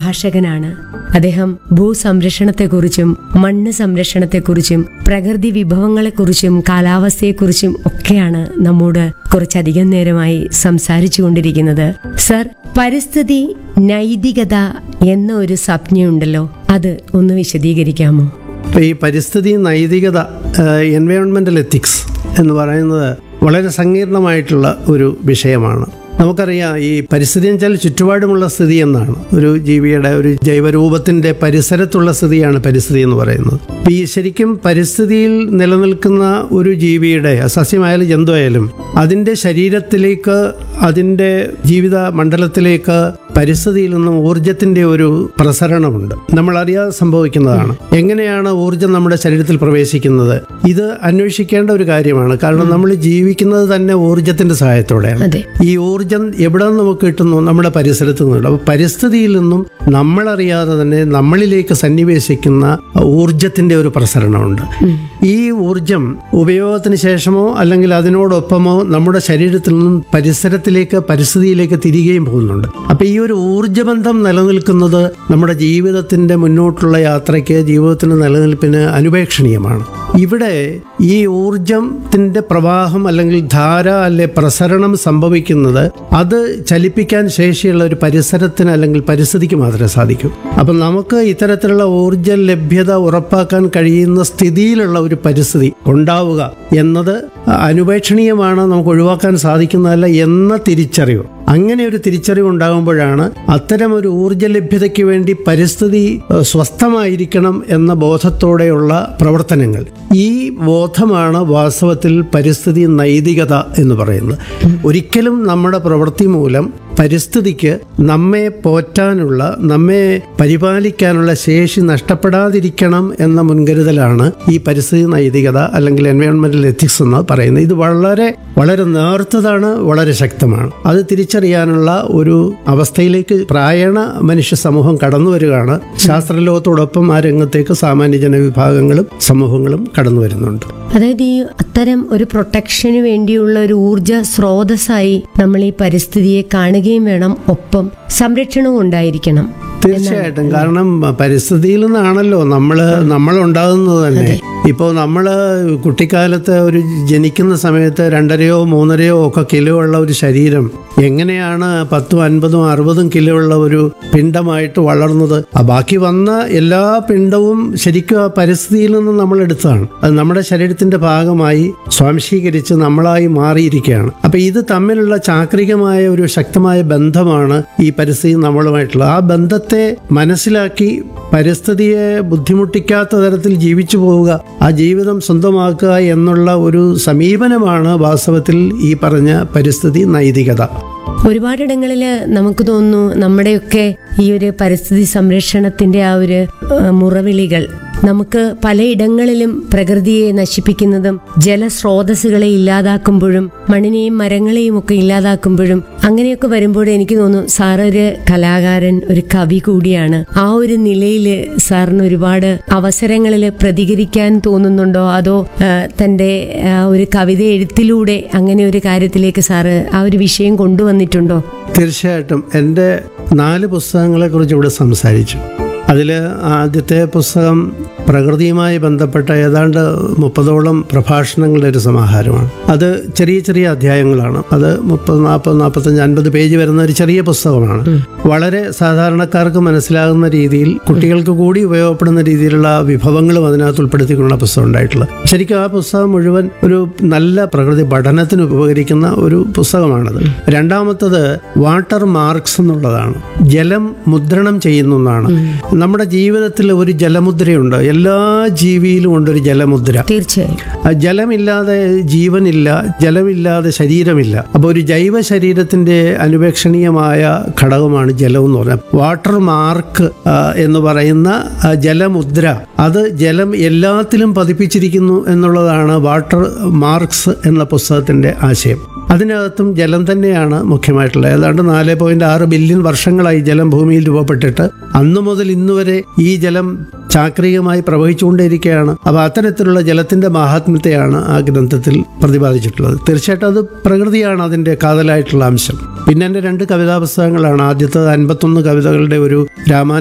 പ്രഭാഷകനാണ് അദ്ദേഹം ഭൂസംരക്ഷണത്തെക്കുറിച്ചും മണ്ണ് സംരക്ഷണത്തെക്കുറിച്ചും പ്രകൃതി വിഭവങ്ങളെക്കുറിച്ചും കാലാവസ്ഥയെക്കുറിച്ചും ഒക്കെയാണ് നമ്മോട് കുറച്ചധികം നേരമായി സംസാരിച്ചു കൊണ്ടിരിക്കുന്നത് സർ പരിസ്ഥിതി നൈതികത എന്ന ഒരു സംജ്ഞയുണ്ടല്ലോ അത് ഒന്ന് വിശദീകരിക്കാമോ അപ്പോൾ ഈ പരിസ്ഥിതി നൈതികത എൻവയോൺമെൻ്റൽ എത്തിക്സ് എന്ന് പറയുന്നത് വളരെ സങ്കീർണമായിട്ടുള്ള ഒരു വിഷയമാണ് നമുക്കറിയാം ഈ പരിസ്ഥിതി എന്ന് വെച്ചാൽ ചുറ്റുപാടുമുള്ള സ്ഥിതി എന്നാണ് ഒരു ജീവിയുടെ ഒരു ജൈവരൂപത്തിൻ്റെ പരിസരത്തുള്ള സ്ഥിതിയാണ് പരിസ്ഥിതി എന്ന് പറയുന്നത് അപ്പോൾ ഈ ശരിക്കും പരിസ്ഥിതിയിൽ നിലനിൽക്കുന്ന ഒരു ജീവിയുടെ സസ്യമായാലും ജന്തുവായാലും അതിൻ്റെ ശരീരത്തിലേക്ക് അതിൻ്റെ ജീവിത മണ്ഡലത്തിലേക്ക് പരിസ്ഥിതിയിൽ നിന്നും ഊർജത്തിൻ്റെ ഒരു പ്രസരണമുണ്ട് നമ്മൾ അറിയാതെ സംഭവിക്കുന്നതാണ് എങ്ങനെയാണ് ഊർജം നമ്മുടെ ശരീരത്തിൽ പ്രവേശിക്കുന്നത് ഇത് അന്വേഷിക്കേണ്ട ഒരു കാര്യമാണ് കാരണം നമ്മൾ ജീവിക്കുന്നത് തന്നെ ഊർജത്തിന്റെ സഹായത്തോടെയാണ് അതെ ഈ ഊർജം എവിടെ നിന്ന് നമുക്ക് കിട്ടുന്നു നമ്മുടെ പരിസരത്ത് നിന്നുണ്ട് അപ്പോൾ പരിസ്ഥിതിയിൽ നിന്നും നമ്മളറിയാതെ തന്നെ നമ്മളിലേക്ക് സന്നിവേശിക്കുന്ന ഊർജത്തിന്റെ ഒരു പ്രസരണമുണ്ട് ഈ ഊർജം ഉപയോഗത്തിന് ശേഷമോ അല്ലെങ്കിൽ അതിനോടൊപ്പമോ നമ്മുടെ ശരീരത്തിൽ നിന്നും പരിസരത്തിലേക്ക് പരിസ്ഥിതിയിലേക്ക് തിരികെയും പോകുന്നുണ്ട് അപ്പൊ ഈ ഒരു ഊർജബന്ധം നിലനിൽക്കുന്നത് നമ്മുടെ ജീവിതത്തിന്റെ മുന്നോട്ടുള്ള യാത്രയ്ക്ക് ജീവിതത്തിന്റെ നിലനിൽപ്പിന് അനുപേക്ഷണീയമാണ് ഇവിടെ ഈ ഊർജത്തിന്റെ പ്രവാഹം അല്ലെങ്കിൽ ധാര അല്ലെ പ്രസരണം സംഭവിക്കുന്നത് അത് ചലിപ്പിക്കാൻ ശേഷിയുള്ള ഒരു പരിസരത്തിന് അല്ലെങ്കിൽ പരിസ്ഥിതിക്ക് മാത്രമേ സാധിക്കൂ അപ്പം നമുക്ക് ഇത്തരത്തിലുള്ള ഊർജ ലഭ്യത ഉറപ്പാക്കാൻ കഴിയുന്ന സ്ഥിതിയിലുള്ള ഒരു പരിസ്ഥിതി ഉണ്ടാവുക എന്നത് അനുപേക്ഷണീയമാണ് നമുക്ക് ഒഴിവാക്കാൻ സാധിക്കുന്നതല്ല എന്ന തിരിച്ചറിവ് അങ്ങനെ ഒരു തിരിച്ചറിവ് ഉണ്ടാകുമ്പോഴാണ് അത്തരം ഒരു ഊർജ ലഭ്യതയ്ക്ക് വേണ്ടി പരിസ്ഥിതി ഏഹ്, സ്വസ്ഥമായിരിക്കണം എന്ന ബോധത്തോടെയുള്ള പ്രവർത്തനങ്ങൾ ഈ ബോധമാണ് വാസ്തവത്തിൽ പരിസ്ഥിതി നൈതികത എന്ന് പറയുന്നത് ഒരിക്കലും നമ്മുടെ പ്രവൃത്തി മൂലം പരിസ്ഥിതിക്ക് നമ്മെ പോറ്റാനുള്ള നമ്മെ പരിപാലിക്കാനുള്ള ശേഷി നഷ്ടപ്പെടാതിരിക്കണം എന്ന മുൻകരുതലാണ് ഈ പരിസ്ഥിതി നൈതികത അല്ലെങ്കിൽ എൻവയോൺമെന്റൽ എത്തിക്സ് എന്ന് പറയുന്നത് ഇത് വളരെ വളരെ നേർത്തതാണ് വളരെ ശക്തമാണ് അത് തിരിച്ചറിയാനുള്ള ഒരു അവസ്ഥയിലേക്ക് പ്രായണ മനുഷ്യ സമൂഹം കടന്നു വരികയാണ് ശാസ്ത്രലോകത്തോടൊപ്പം ആ രംഗത്തേക്ക് സാമാന്യ ജനവിഭാഗങ്ങളും സമൂഹങ്ങളും കടന്നു വരുന്നുണ്ട് അതായത് ഈ അത്തരം ഒരു പ്രൊട്ടക്ഷന് വേണ്ടിയുള്ള ഒരു ഊർജ സ്രോതസ്സായി നമ്മൾ ഈ പരിസ്ഥിതിയെ കാണുകയും വേണം ഒപ്പം സംരക്ഷണവും ഉണ്ടായിരിക്കണം തീർച്ചയായിട്ടും കാരണം പരിസ്ഥിതിയിൽ നിന്നാണല്ലോ നമ്മൾ നമ്മൾ ഉണ്ടാകുന്നത് തന്നെ ഇപ്പോൾ നമ്മൾ കുട്ടിക്കാലത്ത് ഒരു ജനിക്കുന്ന സമയത്ത് രണ്ടരയോ മൂന്നരയോ ഒക്കെ കിലോ ഉള്ള ഒരു ശരീരം എങ്ങനെയാണ് പത്തും അൻപതും അറുപതും കിലോ ഉള്ള ഒരു പിണ്ടമായിട്ട് വളർന്നത് ആ ബാക്കി വന്ന എല്ലാ പിണ്ടവും ശരിക്കും ആ പരിസ്ഥിതിയിൽ നിന്ന് നമ്മൾ എടുത്തതാണ് അത് നമ്മുടെ ശരീരത്തിന്റെ ഭാഗമായി സ്വാംശീകരിച്ച് നമ്മളായി മാറിയിരിക്കുകയാണ് അപ്പൊ ഇത് തമ്മിലുള്ള ചാക്രികമായ ഒരു ശക്തമായ ബന്ധമാണ് ഈ പരിസ്ഥിതി നമ്മളുമായിട്ടുള്ളത് ആ ബന്ധത്തെ മനസ്സിലാക്കി പരിസ്ഥിതിയെ ബുദ്ധിമുട്ടിക്കാത്ത തരത്തിൽ ജീവിച്ചു പോവുക ആ ജീവിതം സ്വന്തമാക്കുക എന്നുള്ള ഒരു സമീപനമാണ് വാസ്തവത്തിൽ ഈ പറഞ്ഞ പരിസ്ഥിതി നൈതികത ഒരുപാടിടങ്ങളിൽ നമുക്ക് തോന്നുന്നു നമ്മുടെയൊക്കെ ഈ ഒരു പരിസ്ഥിതി സംരക്ഷണത്തിന്റെ ആ ഒരു ആ, മുറവിളികൾ നമുക്ക് പലയിടങ്ങളിലും പ്രകൃതിയെ നശിപ്പിക്കുന്നതും ജലസ്രോതസ്സുകളെ ഇല്ലാതാക്കുമ്പോഴും മണ്ണിനെയും മരങ്ങളെയും ഒക്കെ ഇല്ലാതാക്കുമ്പോഴും അങ്ങനെയൊക്കെ വരുമ്പോൾ എനിക്ക് തോന്നുന്നു സാർ ഒരു കലാകാരൻ ഒരു കവി കൂടിയാണ് ആ ഒരു നിലയിൽ സാറിന് ഒരുപാട് അവസരങ്ങളിൽ പ്രതികരിക്കാൻ തോന്നുന്നുണ്ടോ അതോ ആ, തന്റെ ആ, ഒരു കവിത എഴുത്തിലൂടെ അങ്ങനെ ഒരു കാര്യത്തിലേക്ക് സാറ് ആ ഒരു വിഷയം കൊണ്ടുവന്നിട്ടുണ്ടോ തീർച്ചയായിട്ടും എൻ്റെ നാല് പുസ്തകങ്ങളെക്കുറിച്ച് ഇവിടെ സംസാരിച്ചു അതിൽ ആദ്യത്തെ പുസ്തകം പ്രകൃതിയുമായി ബന്ധപ്പെട്ട ഏതാണ്ട് മുപ്പതോളം പ്രഭാഷണങ്ങളുടെ ഒരു സമാഹാരമാണ് അത് ചെറിയ ചെറിയ അധ്യായങ്ങളാണ് അത് മുപ്പത് നാൽപ്പത് നാൽപ്പത്തഞ്ച് അൻപത് പേജ് വരുന്ന ഒരു ചെറിയ പുസ്തകമാണ് വളരെ സാധാരണക്കാർക്ക് മനസ്സിലാകുന്ന രീതിയിൽ കുട്ടികൾക്ക് കൂടി ഉപയോഗപ്പെടുന്ന രീതിയിലുള്ള വിഭവങ്ങളും അതിനകത്ത് ഉൾപ്പെടുത്തിക്കൊണ്ടുള്ള പുസ്തകം ഉണ്ടായിട്ടുള്ളത് ശരിക്കും ആ പുസ്തകം മുഴുവൻ ഒരു നല്ല പ്രകൃതി പഠനത്തിന് ഉപകരിക്കുന്ന ഒരു പുസ്തകമാണത് രണ്ടാമത്തത് വാട്ടർ മാർക്സ് എന്നുള്ളതാണ് ജലം മുദ്രണം ചെയ്യുന്ന ഒന്നാണ് നമ്മുടെ ജീവിതത്തിൽ ഒരു ജലമുദ്രയുണ്ട് എല്ലാ ജീവിയിലും ഉണ്ട് ഒരു ജലമുദ്ര തീർച്ചയായും ആ ജലമില്ലാതെ ജീവനില്ല ജലമില്ലാതെ ശരീരമില്ല അപ്പോൾ ഒരു ജൈവ ശരീരത്തിന്റെ അനുപേക്ഷണീയമായ ഘടകമാണ് ജലം എന്ന് പറഞ്ഞാൽ വാട്ടർ മാർക്ക് ആ, എന്ന് പറയുന്ന ആ, ജലമുദ്ര അത് ജലം എല്ലാത്തിലും പതിപ്പിച്ചിരിക്കുന്നു എന്നുള്ളതാണ് വാട്ടർ മാർക്സ് എന്ന പുസ്തകത്തിന്റെ ആശയം അതിനകത്തും ജലം തന്നെയാണ് മുഖ്യമായിട്ടുള്ളത് ഏതാണ്ട് നാല് പോയിന്റ് ആറ് ബില്യൺ വർഷങ്ങളായി ജലം ഭൂമിയിൽ രൂപപ്പെട്ടിട്ട് അന്നു മുതൽ ഇന്നു വരെ ഈ ജലം ചാക്രികമായി പ്രവഹിച്ചുകൊണ്ടേയിരിക്കുകയാണ് അപ്പോൾ അത്തരത്തിലുള്ള ജലത്തിന്റെ മാഹാത്മ്യത്തെയാണ് ആ ഗ്രന്ഥത്തിൽ പ്രതിപാദിച്ചിട്ടുള്ളത് തീർച്ചയായിട്ടും അത് പ്രകൃതിയാണ് അതിന്റെ കാതലായിട്ടുള്ള അംശം പിന്നെ എൻ്റെ രണ്ട് കവിതാ പുസ്തകങ്ങളാണ് ആദ്യത്തത് അൻപത്തൊന്ന് കവിതകളുടെ ഒരു രാമാ